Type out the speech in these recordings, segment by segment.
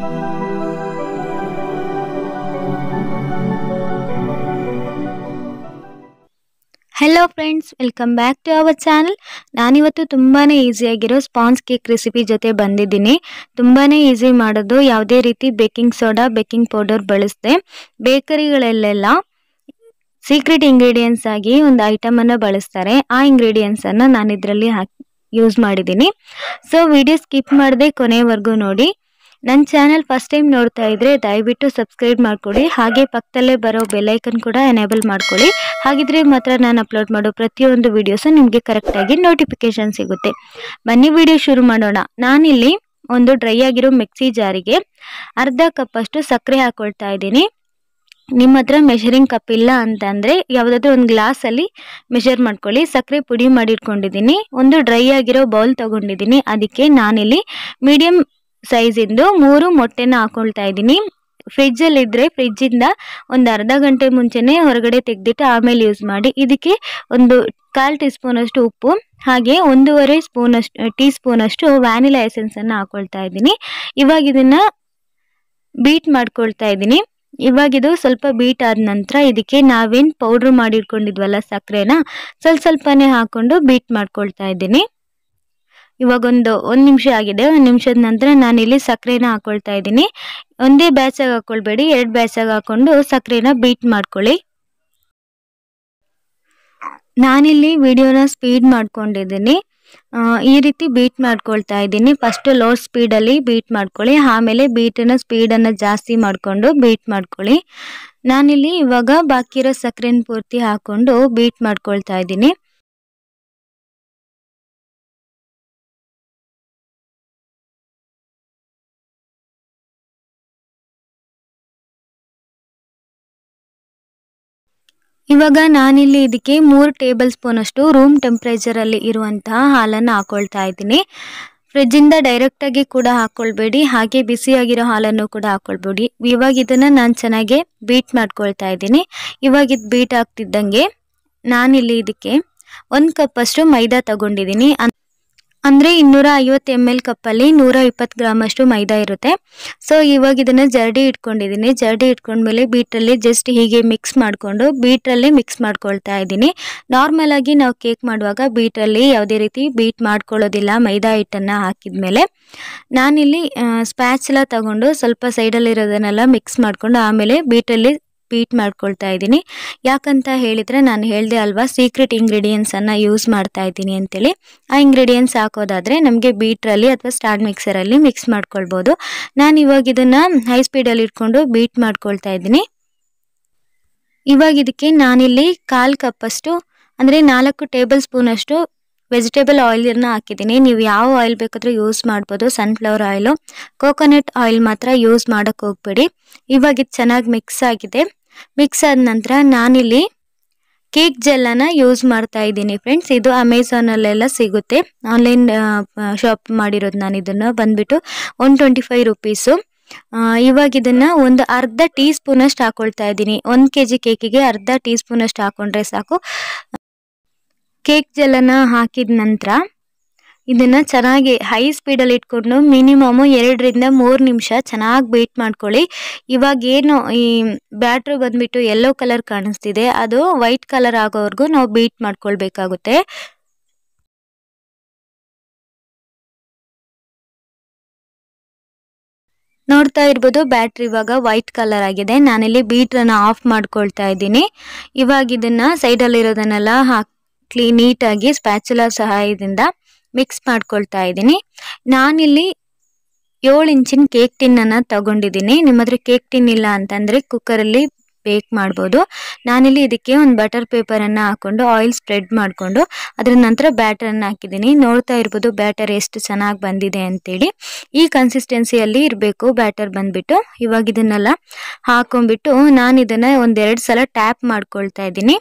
hello friends welcome back to our channel ನಾನಿವತ್ತು ತುಂಬಾ ಈಸಿಯಾಗಿರೋ spawns cake recipe ಜೊತೆ ಬಂದಿದ್ದೀನಿ ತುಂಬಾ ಈಸಿ ಮಾಡೋದು ಯಾವುದೇ ರೀತಿ ಬೇಕಿಂಗ್ ಸೋಡಾ ಬೇಕಿಂಗ್ ಪೌಡರ್ ಬಳಸದೆ ಬೇಕರಿಗಳಲ್ಲೆಲ್ಲ ಸೀಕ್ರೆಟ್ ಇಂಗ್ರೀಡಿಯೆಂಟ್ಸ್ ಆಗಿ ಒಂದು ಐಟಮನ್ನು ಬಳಸ್ತಾರೆ ಆ ಇಂಗ್ರೀಡಿಯೆಂಟ್ಸನ್ನು ನಾನು ಇದರಲ್ಲಿ ಹಾಕಿ ಯೂಸ್ ಮಾಡಿದ್ದೀನಿ ಸೊ ವಿಡಿಯೋ ಸ್ಕಿಪ್ ಮಾಡದೆ ಕೊನೆವರೆಗೂ ನೋಡಿ ನನ್ನ ಚಾನಲ್ ಫಸ್ಟ್ ಟೈಮ್ ನೋಡ್ತಾ ಇದ್ರೆ ದಯವಿಟ್ಟು ಸಬ್ಸ್ಕ್ರೈಬ್ ಮಾಡ್ಕೊಳ್ಳಿ ಹಾಗೆ ಪಕ್ಕದಲ್ಲೇ ಬರೋ ಬೆಲ್ಲೈಕನ್ ಕೂಡ ಎನೇಬಲ್ ಮಾಡ್ಕೊಳ್ಳಿ ಹಾಗಿದ್ರೆ ಮಾತ್ರ ನಾನು ಅಪ್ಲೋಡ್ ಮಾಡೋ ಪ್ರತಿಯೊಂದು ವಿಡಿಯೋಸು ನಿಮಗೆ ಕರೆಕ್ಟಾಗಿ ನೋಟಿಫಿಕೇಶನ್ ಸಿಗುತ್ತೆ ಬನ್ನಿ ವಿಡಿಯೋ ಶುರು ಮಾಡೋಣ ನಾನಿಲ್ಲಿ ಒಂದು ಡ್ರೈ ಆಗಿರೋ ಮಿಕ್ಸಿ ಜಾರಿಗೆ ಅರ್ಧ ಕಪ್ಪಷ್ಟು ಸಕ್ಕರೆ ಹಾಕೊಳ್ತಾ ಇದ್ದೀನಿ ನಿಮ್ಮ ಹತ್ರ ಮೆಷರಿಂಗ್ ಕಪ್ ಇಲ್ಲ ಅಂತಂದರೆ ಯಾವುದಾದ್ರೂ ಒಂದು ಗ್ಲಾಸಲ್ಲಿ ಮೆಷರ್ ಮಾಡ್ಕೊಳ್ಳಿ ಸಕ್ಕರೆ ಪುಡಿ ಮಾಡಿಟ್ಕೊಂಡಿದ್ದೀನಿ ಒಂದು ಡ್ರೈ ಆಗಿರೋ ಬೌಲ್ ತೊಗೊಂಡಿದ್ದೀನಿ ಅದಕ್ಕೆ ನಾನಿಲ್ಲಿ ಮೀಡಿಯಮ್ ಸೈಜಿಂದು ಮೂರು ಮೊಟ್ಟೆನ ಹಾಕೊಳ್ತಾ ಇದ್ದೀನಿ ಫ್ರಿಜ್ಜಲ್ಲಿ ಇದ್ದರೆ ಫ್ರಿಜ್ಜಿಂದ ಒಂದು ಅರ್ಧ ಗಂಟೆ ಮುಂಚೆನೇ ಹೊರಗಡೆ ತೆಗೆದಿಟ್ಟು ಆಮೇಲೆ ಯೂಸ್ ಮಾಡಿ ಇದಕ್ಕೆ ಒಂದು ಕಾಲು ಟೀ ಸ್ಪೂನಷ್ಟು ಉಪ್ಪು ಹಾಗೆ ಒಂದೂವರೆ ಸ್ಪೂನಷ್ಟು ಟೀ ಸ್ಪೂನಷ್ಟು ವ್ಯಾನಿಲಾ ಎಸೆನ್ಸನ್ನು ಹಾಕೊಳ್ತಾ ಇದ್ದೀನಿ ಇವಾಗ ಇದನ್ನು ಬೀಟ್ ಮಾಡ್ಕೊಳ್ತಾ ಇದ್ದೀನಿ ಇವಾಗಿದು ಸ್ವಲ್ಪ ಬೀಟ್ ಆದ ನಂತರ ಇದಕ್ಕೆ ನಾವೇನು ಪೌಡ್ರ್ ಮಾಡಿಟ್ಕೊಂಡಿದ್ವಲ್ಲ ಸಕ್ಕರೆನ ಸ್ವಲ್ಪ ಸ್ವಲ್ಪನೇ ಹಾಕ್ಕೊಂಡು ಬೀಟ್ ಮಾಡ್ಕೊಳ್ತಾ ಇದ್ದೀನಿ ಇವಾಗೊಂದು ಒಂದು ನಿಮಿಷ ಆಗಿದೆ ಒಂದು ನಿಮಿಷದ ನಂತರ ನಾನಿಲ್ಲಿ ಸಕ್ಕರೆನ ಹಾಕೊಳ್ತಾ ಇದ್ದೀನಿ ಒಂದೇ ಬ್ಯಾಚಾಗಿ ಹಾಕ್ಕೊಳ್ಬೇಡಿ ಎರಡು ಬ್ಯಾಚಾಗಿ ಹಾಕ್ಕೊಂಡು ಸಕ್ಕರೆನ ಬೀಟ್ ಮಾಡ್ಕೊಳ್ಳಿ ನಾನಿಲ್ಲಿ ವಿಡಿಯೋನ ಸ್ಪೀಡ್ ಮಾಡ್ಕೊಂಡಿದ್ದೀನಿ ಈ ರೀತಿ ಬೀಟ್ ಮಾಡ್ಕೊಳ್ತಾ ಇದ್ದೀನಿ ಫಸ್ಟ್ ಲೋ ಸ್ಪೀಡಲ್ಲಿ ಬೀಟ್ ಮಾಡ್ಕೊಳ್ಳಿ ಆಮೇಲೆ ಬೀಟನ್ನು ಸ್ಪೀಡನ್ನು ಜಾಸ್ತಿ ಮಾಡಿಕೊಂಡು ಬೀಟ್ ಮಾಡ್ಕೊಳ್ಳಿ ನಾನಿಲ್ಲಿ ಇವಾಗ ಬಾಕಿ ಇರೋ ಸಕ್ಕರೆನ ಪೂರ್ತಿ ಹಾಕ್ಕೊಂಡು ಬೀಟ್ ಮಾಡ್ಕೊಳ್ತಾ ಇದ್ದೀನಿ ಇವಾಗ ನಾನಿಲ್ಲಿ ಇದಕ್ಕೆ ಮೂರು ಟೇಬಲ್ ಸ್ಪೂನಷ್ಟು ರೂಮ್ ಟೆಂಪ್ರೇಚರಲ್ಲಿ ಇರುವಂತಹ ಹಾಲನ್ನು ಹಾಕೊಳ್ತಾ ಇದ್ದೀನಿ ಫ್ರಿಜ್ಜಿಂದ ಡೈರೆಕ್ಟಾಗಿ ಕೂಡ ಹಾಕ್ಕೊಳ್ಬೇಡಿ ಹಾಗೆ ಬಿಸಿಯಾಗಿರೋ ಹಾಲನ್ನು ಕೂಡ ಹಾಕ್ಕೊಳ್ಬೇಡಿ ಇವಾಗ ಇದನ್ನು ನಾನು ಚೆನ್ನಾಗಿ ಬೀಟ್ ಮಾಡ್ಕೊಳ್ತಾ ಇದ್ದೀನಿ ಇವಾಗ ಇದು ಬೀಟ್ ಆಗ್ತಿದ್ದಂಗೆ ನಾನಿಲ್ಲಿ ಇದಕ್ಕೆ ಒಂದು ಕಪ್ಪಷ್ಟು ಮೈದಾ ತಗೊಂಡಿದ್ದೀನಿ ಅಂದರೆ ಇನ್ನೂರ ಐವತ್ತು ಎಮ್ ಎಲ್ ಕಪ್ಪಲ್ಲಿ ನೂರ ಇಪ್ಪತ್ತು ಗ್ರಾಮಷ್ಟು ಮೈದಾ ಇರುತ್ತೆ ಸೊ ಇವಾಗ ಇದನ್ನು ಜರಡಿ ಇಟ್ಕೊಂಡಿದ್ದೀನಿ ಜರಡಿ ಇಟ್ಕೊಂಡ್ಮೇಲೆ ಬೀಟ್ರಲ್ಲಿ ಜಸ್ಟ್ ಹೀಗೆ ಮಿಕ್ಸ್ ಮಾಡಿಕೊಂಡು ಬೀಟ್ರಲ್ಲೇ ಮಿಕ್ಸ್ ಮಾಡ್ಕೊಳ್ತಾ ಇದ್ದೀನಿ ನಾರ್ಮಲಾಗಿ ನಾವು ಕೇಕ್ ಮಾಡುವಾಗ ಬೀಟ್ರಲ್ಲಿ ಯಾವುದೇ ರೀತಿ ಬೀಟ್ ಮಾಡ್ಕೊಳ್ಳೋದಿಲ್ಲ ಮೈದಾ ಹಿಟ್ಟನ್ನು ಹಾಕಿದ್ಮೇಲೆ ನಾನಿಲ್ಲಿ ಸ್ಪ್ಯಾಚೆಲ್ಲ ತಗೊಂಡು ಸ್ವಲ್ಪ ಸೈಡಲ್ಲಿರೋದನ್ನೆಲ್ಲ ಮಿಕ್ಸ್ ಮಾಡಿಕೊಂಡು ಆಮೇಲೆ ಬೀಟಲ್ಲಿ ಬೀಟ್ ಮಾಡ್ಕೊಳ್ತಾ ಇದ್ದೀನಿ ಯಾಕಂತ ಹೇಳಿದರೆ ನಾನು ಹೇಳಿದೆ ಅಲ್ವಾ ಸೀಕ್ರೆಟ್ ಇಂಗ್ರೀಡಿಯೆಂಟ್ಸನ್ನು ಯೂಸ್ ಮಾಡ್ತಾ ಇದ್ದೀನಿ ಅಂತೇಳಿ ಆ ಇಂಗ್ರೀಡಿಯೆಂಟ್ಸ್ ಹಾಕೋದಾದರೆ ನಮಗೆ ಬೀಟ್ರಲ್ಲಿ ಅಥವಾ ಸ್ಟಾರ್ಟ್ ಮಿಕ್ಸರಲ್ಲಿ ಮಿಕ್ಸ್ ಮಾಡ್ಕೊಳ್ಬೋದು ನಾನು ಇವಾಗ ಇದನ್ನು ಹೈ ಸ್ಪೀಡಲ್ಲಿ ಇಟ್ಕೊಂಡು ಬೀಟ್ ಮಾಡ್ಕೊಳ್ತಾ ಇದ್ದೀನಿ ಇವಾಗ ಇದಕ್ಕೆ ನಾನಿಲ್ಲಿ ಕಾಲು ಕಪ್ಪಷ್ಟು ಅಂದರೆ ನಾಲ್ಕು ಟೇಬಲ್ ಸ್ಪೂನಷ್ಟು ವೆಜಿಟೇಬಲ್ ಆಯಿಲನ್ನು ಹಾಕಿದ್ದೀನಿ ನೀವು ಯಾವ ಆಯಿಲ್ ಬೇಕಾದರೂ ಯೂಸ್ ಮಾಡ್ಬೋದು ಸನ್ಫ್ಲವರ್ ಆಯಿಲು ಕೋಕೋನಟ್ ಆಯಿಲ್ ಮಾತ್ರ ಯೂಸ್ ಮಾಡೋಕ್ಕೆ ಹೋಗಬೇಡಿ ಇವಾಗ ಇದು ಚೆನ್ನಾಗಿ ಮಿಕ್ಸ್ ಆಗಿದೆ ಮಿಕ್ಸ್ ಆದ ನಂತರ ನಾನಿಲ್ಲಿ ಕೇಕ್ ಜೆಲ್ಲನ್ನು ಯೂಸ್ ಮಾಡ್ತಾ ಇದ್ದೀನಿ ಫ್ರೆಂಡ್ಸ್ ಇದು ಅಮೆಝಾನಲ್ಲೆಲ್ಲ ಸಿಗುತ್ತೆ ಆನ್ಲೈನ್ ಶಾಪ್ ಮಾಡಿರೋದು ನಾನು ಇದನ್ನು ಬಂದುಬಿಟ್ಟು ಒನ್ ಟ್ವೆಂಟಿ ಫೈವ್ ರುಪೀಸು ಇವಾಗ ಇದನ್ನು ಒಂದು ಅರ್ಧ ಟೀ ಸ್ಪೂನಷ್ಟು ಹಾಕೊಳ್ತಾ ಇದ್ದೀನಿ ಒಂದು ಕೆ ಜಿ ಕೇಕಿಗೆ ಅರ್ಧ ಟೀ ಸ್ಪೂನಷ್ಟು ಹಾಕ್ಕೊಂಡ್ರೆ ಸಾಕು ಕೇಕ್ ಜೆಲ್ಲನ್ನು ಹಾಕಿದ ನಂತರ ಇದನ್ನು ಚೆನ್ನಾಗಿ ಹೈ ಸ್ಪೀಡಲ್ಲಿ ಇಟ್ಕೊಂಡು ಮಿನಿಮಮು ಎರಡರಿಂದ ಮೂರು ನಿಮಿಷ ಚೆನ್ನಾಗಿ ಬೀಟ್ ಮಾಡ್ಕೊಳ್ಳಿ ಇವಾಗ ಏನು ಈ ಬ್ಯಾಟ್ರು ಬಂದುಬಿಟ್ಟು ಯೆಲ್ಲೋ ಕಲರ್ ಕಾಣಿಸ್ತಿದೆ ಅದು ವೈಟ್ ಕಲರ್ ಆಗೋವರೆಗೂ ನಾವು ಬೀಟ್ ಮಾಡ್ಕೊಳ್ಬೇಕಾಗುತ್ತೆ ನೋಡ್ತಾ ಇರ್ಬೋದು ಬ್ಯಾಟ್ರಿ ಇವಾಗ ವೈಟ್ ಕಲರ್ ಆಗಿದೆ ನಾನಿಲ್ಲಿ ಬೀಟ್ರನ್ನು ಆಫ್ ಮಾಡ್ಕೊಳ್ತಾ ಇದ್ದೀನಿ ಇವಾಗ ಇದನ್ನು ಸೈಡಲ್ಲಿರೋದನ್ನೆಲ್ಲ ಹಾಕಿ ನೀಟಾಗಿ ಸ್ಪ್ಯಾಚುಲಾ ಸಹಾಯದಿಂದ ಮಿಕ್ಸ್ ಮಾಡ್ಕೊಳ್ತಾ ಇದ್ದೀನಿ ನಾನಿಲ್ಲಿ ಏಳು ಇಂಚಿನ ಕೇಕ್ ಟಿನ್ನನ್ನು ತಗೊಂಡಿದ್ದೀನಿ ನಿಮ್ಮ ಹತ್ರ ಕೇಕ್ ಟಿನ್ ಇಲ್ಲ ಅಂತಂದರೆ ಕುಕ್ಕರಲ್ಲಿ ಬೇಕ್ ಮಾಡ್ಬೋದು ನಾನಿಲ್ಲಿ ಇದಕ್ಕೆ ಒಂದು ಬಟರ್ ಪೇಪರನ್ನು ಹಾಕ್ಕೊಂಡು ಆಯಿಲ್ ಸ್ಪ್ರೆಡ್ ಮಾಡಿಕೊಂಡು ಅದರ ನಂತರ ಬ್ಯಾಟರನ್ನು ಹಾಕಿದ್ದೀನಿ ನೋಡ್ತಾ ಇರ್ಬೋದು ಬ್ಯಾಟರ್ ಎಷ್ಟು ಚೆನ್ನಾಗಿ ಬಂದಿದೆ ಅಂತೇಳಿ ಈ ಕನ್ಸಿಸ್ಟೆನ್ಸಿಯಲ್ಲಿ ಇರಬೇಕು ಬ್ಯಾಟರ್ ಬಂದುಬಿಟ್ಟು ಇವಾಗ ಇದನ್ನೆಲ್ಲ ಹಾಕೊಂಡ್ಬಿಟ್ಟು ನಾನು ಇದನ್ನು ಒಂದೆರಡು ಸಲ ಟ್ಯಾಪ್ ಮಾಡ್ಕೊಳ್ತಾ ಇದ್ದೀನಿ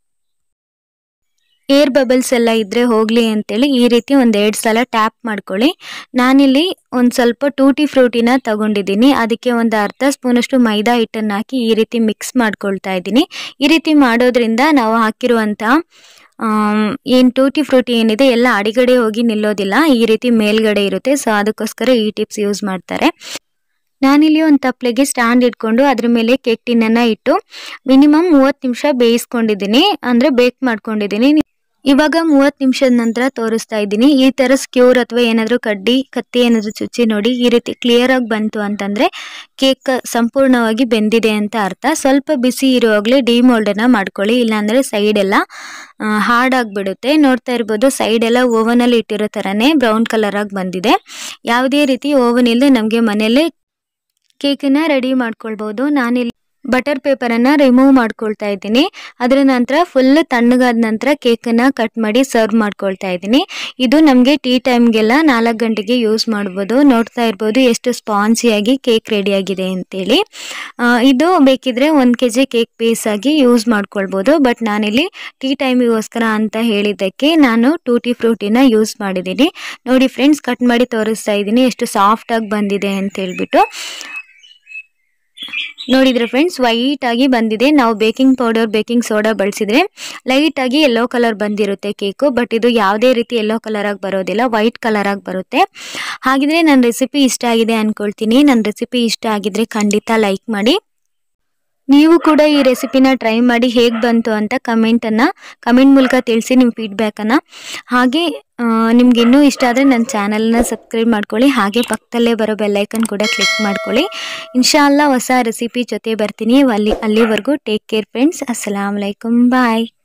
ಏರ್ ಬಬಲ್ಸ್ ಎಲ್ಲ ಇದ್ದರೆ ಹೋಗಲಿ ಅಂತೇಳಿ ಈ ರೀತಿ ಒಂದೆರಡು ಸಲ ಟ್ಯಾಪ್ ಮಾಡ್ಕೊಳ್ಳಿ ನಾನಿಲ್ಲಿ ಒಂದು ಸ್ವಲ್ಪ ಟೂಟಿ ಫ್ರೂಟಿನ ತಗೊಂಡಿದ್ದೀನಿ ಅದಕ್ಕೆ ಒಂದು ಅರ್ಧ ಸ್ಪೂನಷ್ಟು ಮೈದಾ ಹಿಟ್ಟನ್ನು ಹಾಕಿ ಈ ರೀತಿ ಮಿಕ್ಸ್ ಮಾಡ್ಕೊಳ್ತಾ ಇದ್ದೀನಿ ಈ ರೀತಿ ಮಾಡೋದ್ರಿಂದ ನಾವು ಹಾಕಿರುವಂಥ ಏನು ಟೂಟಿ ಫ್ರೂಟಿ ಏನಿದೆ ಎಲ್ಲ ಅಡಿಗಡೆ ಹೋಗಿ ನಿಲ್ಲೋದಿಲ್ಲ ಈ ರೀತಿ ಮೇಲ್ಗಡೆ ಇರುತ್ತೆ ಸೊ ಅದಕ್ಕೋಸ್ಕರ ಈ ಟಿಪ್ಸ್ ಯೂಸ್ ಮಾಡ್ತಾರೆ ನಾನಿಲ್ಲಿ ಒಂದು ತಪ್ಪಲೆಗೆ ಸ್ಟ್ಯಾಂಡ್ ಇಟ್ಕೊಂಡು ಅದ್ರ ಮೇಲೆ ಕೇಕ್ ಟಿನ್ನನ್ನು ಇಟ್ಟು ಮಿನಿಮಮ್ ಮೂವತ್ತು ನಿಮಿಷ ಬೇಯಿಸ್ಕೊಂಡಿದ್ದೀನಿ ಅಂದರೆ ಬೇಕ್ ಮಾಡ್ಕೊಂಡಿದ್ದೀನಿ ಇವಾಗ ಮೂವತ್ತು ನಿಮಿಷದ ನಂತರ ತೋರಿಸ್ತಾ ಇದ್ದೀನಿ ಈ ಥರ ಸ್ಕ್ಯೂರ್ ಅಥವಾ ಏನಾದರೂ ಕಡ್ಡಿ ಕತ್ತಿ ಏನಾದರೂ ಚುಚ್ಚಿ ನೋಡಿ ಈ ರೀತಿ ಕ್ಲಿಯರ್ ಆಗಿ ಬಂತು ಅಂತಂದರೆ ಕೇಕ್ ಸಂಪೂರ್ಣವಾಗಿ ಬೆಂದಿದೆ ಅಂತ ಅರ್ಥ ಸ್ವಲ್ಪ ಬಿಸಿ ಇರುವಾಗಲೇ ಡಿಮೋಲ್ಡನ್ನು ಮಾಡ್ಕೊಳ್ಳಿ ಇಲ್ಲಾಂದರೆ ಸೈಡ್ ಎಲ್ಲ ಹಾರ್ಡ್ ಆಗಿಬಿಡುತ್ತೆ ನೋಡ್ತಾ ಇರ್ಬೋದು ಸೈಡ್ ಎಲ್ಲ ಓವನಲ್ಲಿ ಇಟ್ಟಿರೋ ಥರನೇ ಬ್ರೌನ್ ಕಲರ್ ಆಗಿ ಬಂದಿದೆ ಯಾವುದೇ ರೀತಿ ಓವನ್ ಇಲ್ಲದೆ ನಮಗೆ ಮನೆಯಲ್ಲೇ ಕೇಕನ್ನು ರೆಡಿ ಮಾಡ್ಕೊಳ್ಬೋದು ನಾನಿಲ್ಲಿ ಬಟರ್ ಪೇಪರನ್ನು ರಿಮೂವ್ ಮಾಡ್ಕೊಳ್ತಾ ಇದ್ದೀನಿ ಅದರ ನಂತರ ಫುಲ್ ತಣ್ಣಗಾದ ನಂತರ ಕೇಕನ್ನು ಕಟ್ ಮಾಡಿ ಸರ್ವ್ ಮಾಡ್ಕೊಳ್ತಾ ಇದ್ದೀನಿ ಇದು ನಮಗೆ ಟೀ ಟೈಮ್ಗೆಲ್ಲ ನಾಲ್ಕು ಗಂಟೆಗೆ ಯೂಸ್ ಮಾಡ್ಬೋದು ನೋಡ್ತಾ ಇರ್ಬೋದು ಎಷ್ಟು ಸ್ಪಾನ್ಸಿಯಾಗಿ ಕೇಕ್ ರೆಡಿಯಾಗಿದೆ ಅಂತೇಳಿ ಆ, ಇದು ಬೇಕಿದ್ರೆ ಒಂದು ಕೆ ಜಿ ಕೇಕ್ ಬೇಸ್ ಆಗಿ ಯೂಸ್ ಮಾಡ್ಕೊಳ್ಬೋದು ಬಟ್ ನಾನಿಲ್ಲಿ ಟೀ ಟೈಮಿಗೋಸ್ಕರ ಅಂತ ಹೇಳಿದ್ದಕ್ಕೆ ನಾನು ಟೂಟಿ ಫ್ರೂಟಿನ ಯೂಸ್ ಮಾಡಿದ್ದೀನಿ ನೋಡಿ ಫ್ರೆಂಡ್ಸ್ ಕಟ್ ಮಾಡಿ ತೋರಿಸ್ತಾ ಇದ್ದೀನಿ ಎಷ್ಟು ಸಾಫ್ಟಾಗಿ ಬಂದಿದೆ ಅಂತ ಹೇಳ್ಬಿಟ್ಟು ನೋಡಿದ್ರೆ ಫ್ರೆಂಡ್ಸ್ ವೈಟ್ ಆಗಿ ಬಂದಿದೆ ನಾವು ಬೇಕಿಂಗ್ ಪೌಡರ್ ಬೇಕಿಂಗ್ ಸೋಡಾ ಬಳಸಿದ್ರೆ ಲೈಟ್ ಆಗಿ ಯೆಲ್ಲೋ ಕಲರ್ ಬಂದಿರುತ್ತೆ ಕೇಕು ಬಟ್ ಇದು ಯಾವುದೇ ರೀತಿ ಯೆಲ್ಲೋ ಕಲರ್ ಆಗಿ ಬರೋದಿಲ್ಲ ವೈಟ್ ಕಲರ್ ಆಗಿ ಬರುತ್ತೆ ಹಾಗಿದ್ರೆ ನನ್ನ ರೆಸಿಪಿ ಇಷ್ಟ ಆಗಿದೆ ಅನ್ಕೊಳ್ತೀನಿ ನನ್ನ ರೆಸಿಪಿ ಇಷ್ಟ ಆಗಿದ್ರೆ ಖಂಡಿತ ಲೈಕ್ ಮಾಡಿ ನೀವು ಕೂಡ ಈ ರೆಸಿಪಿನ ಟ್ರೈ ಮಾಡಿ ಹೇಗೆ ಬಂತು ಅಂತ ಕಮೆಂಟನ್ನು ಕಮೆಂಟ್ ಮೂಲಕ ತಿಳಿಸಿ ನಿಮ್ಮ ಫೀಡ್ಬ್ಯಾಕನ್ನು ಹಾಗೆ ನಿಮ್ಗೆ ಇನ್ನೂ ಇಷ್ಟ ಆದರೆ ನನ್ನ ಚಾನಲ್ನ ಸಬ್ಸ್ಕ್ರೈಬ್ ಮಾಡ್ಕೊಳ್ಳಿ ಹಾಗೆ ಪಕ್ಕದಲ್ಲೇ ಬರೋ ಬೆಲ್ಲೈಕನ್ ಕೂಡ ಕ್ಲಿಕ್ ಮಾಡ್ಕೊಳ್ಳಿ ಇನ್ಶಾಲ್ಲ ಹೊಸ ರೆಸಿಪಿ ಜೊತೆ ಬರ್ತೀನಿ ಅಲ್ಲಿ ಅಲ್ಲಿವರೆಗೂ ಟೇಕ್ ಕೇರ್ ಫ್ರೆಂಡ್ಸ್ ಅಸ್ಸಲಾಮ್ ಅಲೈಕುಮ್ ಬಾಯ್